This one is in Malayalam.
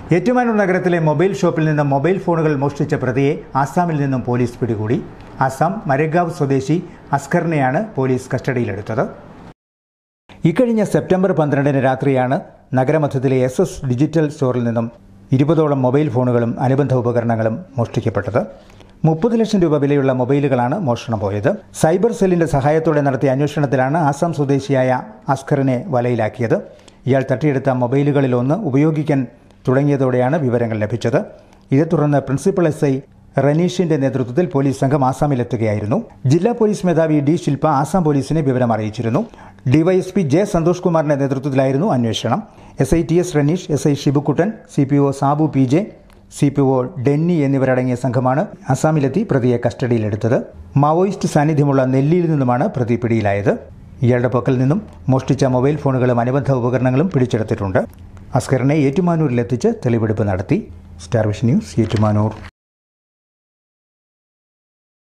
ഏറ്റുമാനൂർ നഗരത്തിലെ മൊബൈൽ ഷോപ്പിൽ നിന്ന് മൊബൈൽ ഫോണുകൾ മോഷ്ടിച്ച പ്രതിയെ ആസാമിൽ നിന്നും പോലീസ് പിടികൂടി ആസാം മരഗാവ് സ്വദേശി അസ്കറിനെയാണ് പോലീസ് കസ്റ്റഡിയിലെടുത്തത് ഇക്കഴിഞ്ഞ സെപ്റ്റംബർ പന്ത്രണ്ടിന് രാത്രിയാണ് നഗരമധ്യത്തിലെ എസ് എസ് ഡിജിറ്റൽ സ്റ്റോറിൽ നിന്നും ഇരുപതോളം മൊബൈൽ ഫോണുകളും അനുബന്ധ ഉപകരണങ്ങളും മോഷ്ടിക്കപ്പെട്ടത് മുപ്പത് ലക്ഷം രൂപ വിലയുള്ള മൊബൈലുകളാണ് മോഷണം പോയത് സൈബർ സെല്ലിന്റെ സഹായത്തോടെ നടത്തിയ അന്വേഷണത്തിലാണ് ആസാം സ്വദേശിയായ അസ്കറിനെ വലയിലാക്കിയത് ഇയാൾ തട്ടിയെടുത്ത മൊബൈലുകളിൽ ഒന്ന് ഉപയോഗിക്കാൻ തുടങ്ങിയതോടെയാണ് വിവരങ്ങൾ ലഭിച്ചത് ഇതേ തുടർന്ന് പ്രിൻസിപ്പൽ എസ് ഐ റനീഷിന്റെ നേതൃത്വത്തിൽ പോലീസ് സംഘം ആസാമിലെത്തുകയായിരുന്നു ജില്ലാ പോലീസ് മേധാവി ഡി ശില്പ ആസാം പോലീസിനെ വിവരം അറിയിച്ചിരുന്നു ഡിവൈഎസ്പി ജെ സന്തോഷ് കുമാറിന്റെ നേതൃത്വത്തിലായിരുന്നു അന്വേഷണം S I T S Raneesh S I Shibukuttan C P O Sabu P J C P O Denny എന്നിവരടങ്ങിയ സംഘമാണ് അസാമിലെത്തി പ്രതിയെ കസ്റ്റഡിയിലെടുത്തത് മാവോയിസ്റ്റ് സാന്നിധ്യമുള്ള നെല്ലിയിൽ നിന്നുമാണ് പ്രതി പിടിയിലായത് ഇയാളുടെ പക്കൽ നിന്നും മോഷ്ടിച്ച മൊബൈൽ ഫോണുകളും അനുബന്ധ ഉപകരണങ്ങളും പിടിച്ചെടുത്തിട്ടുണ്ട് അസ്കറിനെ ഏറ്റുമാനൂരിലെത്തിച്ച് തെളിവെടുപ്പ് നടത്തി സ്റ്റാർ വിഷൻ ന്യൂസ് ഏറ്റുമാനൂർ